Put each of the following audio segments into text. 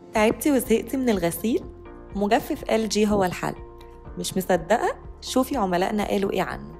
تعبتي وزهقتي من الغسيل؟ مجفف ال جي هو الحل مش مصدقة؟ شوفي عملائنا قالوا ايه عنه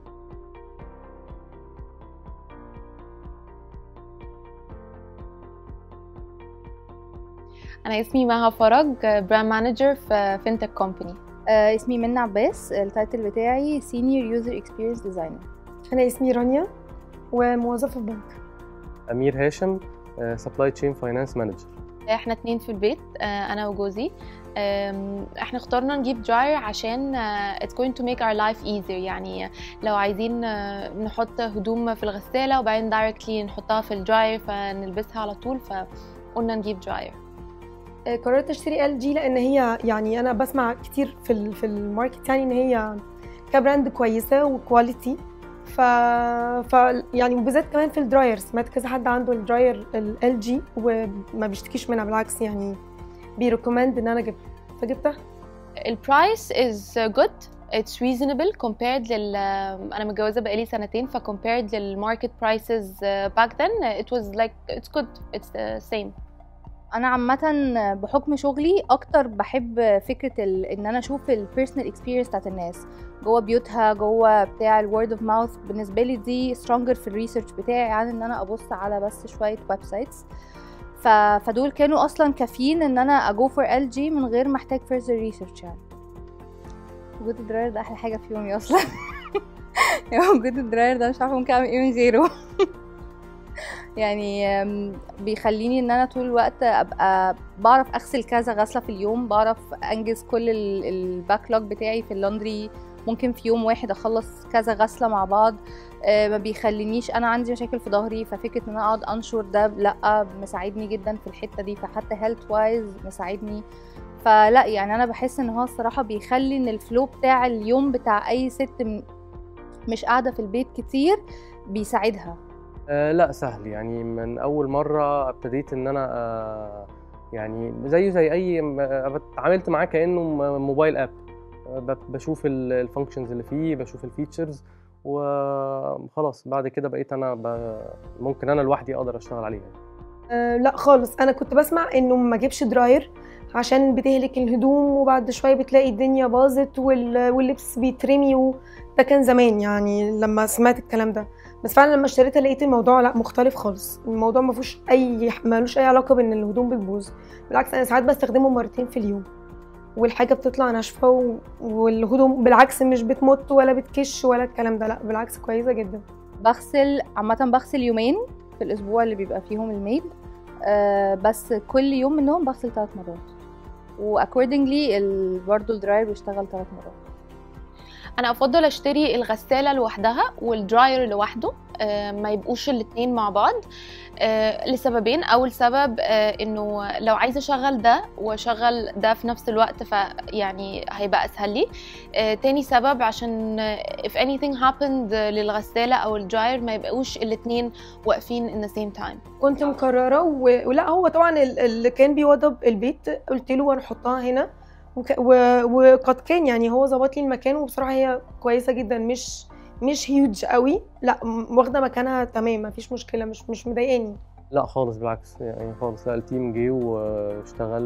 انا اسمي مها فرج براند مانجر في فينتك كومباني آه اسمي منى عباس التايتل بتاعي سينيور يوزر اكسبيرينس ديزاينر انا اسمي رانيا وموظفه في بنك امير هاشم سبلاي تشين فاينانس مانجر احنا اتنين في البيت آه، انا وجوزي آم، احنا اخترنا نجيب دراير عشان آه، it's going to make our life easier يعني لو عايزين آه، نحط هدوم في الغسالة وبعدين directly نحطها في الدراير فنلبسها على طول فقلنا نجيب دراير آه، قررت اشتري ال جي لان هي يعني انا بسمع كتير في ال- في الماركت يعني ان هي كبراند كويسه وكواليتي ف... ف يعني وبالذات كمان في الدراير سمعت كذا حد عنده الدراير ال جي وما بيشتكيش منها بالعكس يعني بيريكومند ان انا جبت فجبتها البرايس is good it's reasonable compared لل انا متجوزه بقالي سنتين ف compared للماركت prices uh, back then it was like it's good it's the same انا عامه بحكم شغلي اكتر بحب فكره ال... ان انا اشوف البيرسونال اكسبيرينس بتاعت الناس جوه بيوتها جوه بتاع الورد اوف ماوث بالنسبه لي دي سترونجر في الريسيرش بتاعي عن ان انا ابص على بس شويه ويب سايتس ف... فدول كانوا اصلا كافيين ان انا اجو فور ال جي من غير ما احتاج فيرذر ريسيرش يعني وجود الدراير ده احلى حاجه في يومي اصلا يعني وجود الدراير ده مش عارفه ممكن اعمل ايه من غيره يعني أم، بيخليني ان انا طول الوقت ابقى بعرف اغسل كذا غسله في اليوم بعرف انجز كل الباك لوج بتاعي في اللندري ممكن في يوم واحد اخلص كذا غسله مع بعض آه، ما بيخلينيش انا عندي مشاكل في ظهري ففكره ان انا اقعد انشر ده لا مساعدني جدا في الحته دي فحتى هيلث وايز مساعدني فلا يعني انا بحس ان هو الصراحه بيخلي ان الفلو بتاع اليوم بتاع اي ست م- مش قاعده في البيت كتير بيساعدها آه لا سهل يعني من اول مره ابتديت ان انا آه يعني زيه زي اي م- آه، اتعاملت معاه كانه م- موبايل اب آه، ب- بشوف الفانكشنز اللي فيه بشوف الفيتشرز وخلاص بعد كده بقيت انا ب... ممكن انا لوحدي اقدر اشتغل عليه يعني. أه لا خالص انا كنت بسمع انه ما اجيبش دراير عشان بتهلك الهدوم وبعد شويه بتلاقي الدنيا باظت وال- واللبس بيترمي وده كان زمان يعني لما سمعت الكلام ده بس فعلا لما اشتريتها لقيت الموضوع لا مختلف خالص الموضوع ما فيهوش اي ملوش اي علاقه بان الهدوم بتبوظ بالعكس انا ساعات بستخدمه مرتين في اليوم والحاجه بتطلع ناشفه و... والهدوم بالعكس مش بتمط ولا بتكش ولا الكلام ده لا بالعكس كويسه جدا بغسل عامة بغسل يومين في الأسبوع اللي بيبقى فيهم الميد آه بس كل يوم منهم بغسل ثلاث مرات واكوردنجلي برضه الدراير بيشتغل ثلاث مرات انا افضل اشتري الغساله لوحدها والدراير لوحده آه، ما يبقوش الاتنين مع بعض آه، لسببين اول سبب آه، انه لو عايزه اشغل ده واشغل ده في نفس الوقت فيعني هيبقى اسهل لي آه، تاني سبب عشان آه، if anything happened للغساله او الدراير ما يبقوش الاتنين واقفين in the same time كنت مقرره و... ولا هو طبعا ال- اللي كان بيوضب البيت قلت له هنحطها هنا وك... و... وقد كان يعني هو ظبط لي المكان وبصراحه هي كويسه جدا مش مش هيوج قوي لا م- واخده مكانها تمام مفيش مشكله مش مش مضايقاني لا خالص بالعكس يعني خالص لا التيم جه واشتغل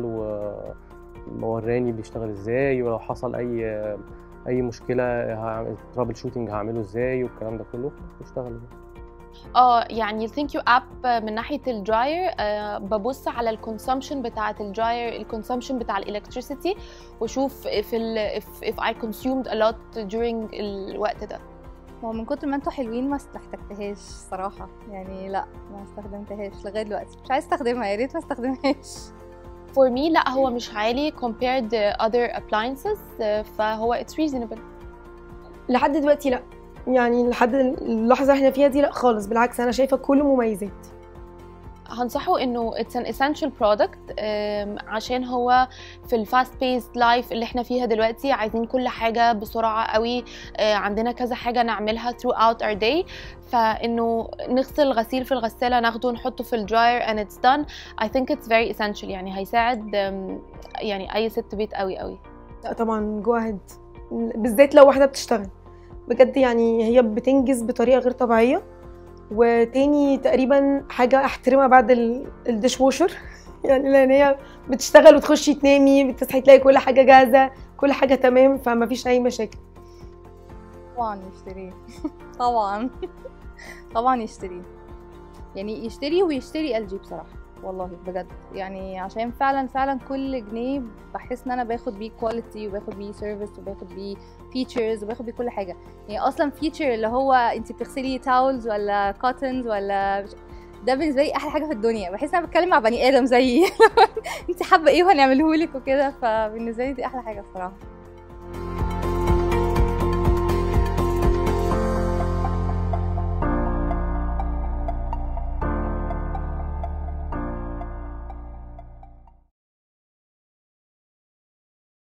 ووراني بيشتغل ازاي ولو حصل اي اي مشكله ترابل شوتنج هعمله ازاي والكلام ده كله اشتغل اه يعني الثينك يو اب من ناحيه الدراير آه ببص على الكونسومشن بتاعه الدراير الكونسومشن بتاع الالكتريسيتي واشوف if, ال, if, if I consumed a lot during الوقت ده هو من كتر ما انتوا حلوين ما استحتجتهاش صراحة يعني لا ما استخدمتهاش لغاية دلوقتي مش عايز استخدمها يا ريت ما استخدمهاش for me لا هو مش عالي compared to other appliances آه، فهو it's reasonable لحد دلوقتي لا يعني لحد اللحظه اللي احنا فيها دي لا خالص بالعكس انا شايفه كله مميزات هنصحه انه it's an essential product آم، عشان هو في الفاست paced لايف اللي احنا فيها دلوقتي عايزين كل حاجة بسرعة قوي آه، عندنا كذا حاجة نعملها throughout our day فانه نغسل الغسيل في الغسالة ناخده نحطه في الدراير and it's done I think it's very essential يعني هيساعد آم، يعني اي ست بيت قوي قوي لا طبعا جو اهيد بالذات لو واحده بتشتغل بجد يعني هي بتنجز بطريقه غير طبيعيه وتاني تقريبا حاجه احترمها بعد ال- الديش ووشر يعني لان هي بتشتغل وتخشي تنامي بتصحي تلاقي كل حاجه جاهزه كل حاجه تمام فما فيش اي مشاكل طبعا يشتريه طبعا طبعا يشتريه يعني يشتري ويشتري ال جي بصراحه والله بجد يعني عشان فعلا فعلا كل جنيه بحس ان انا باخد بيه كواليتي وباخد بيه سيرفيس وباخد بيه فيتشرز وباخد بيه كل حاجه يعني اصلا فيتشر اللي هو انت بتغسلي تاولز ولا كوتنز ولا مش- ده بالنسبه لي احلى حاجه في الدنيا بحس ان انا بتكلم مع بني ادم زيي انت حابه ايه وهنعمله لك وكده فبالنسبه لي دي احلى حاجه بصراحه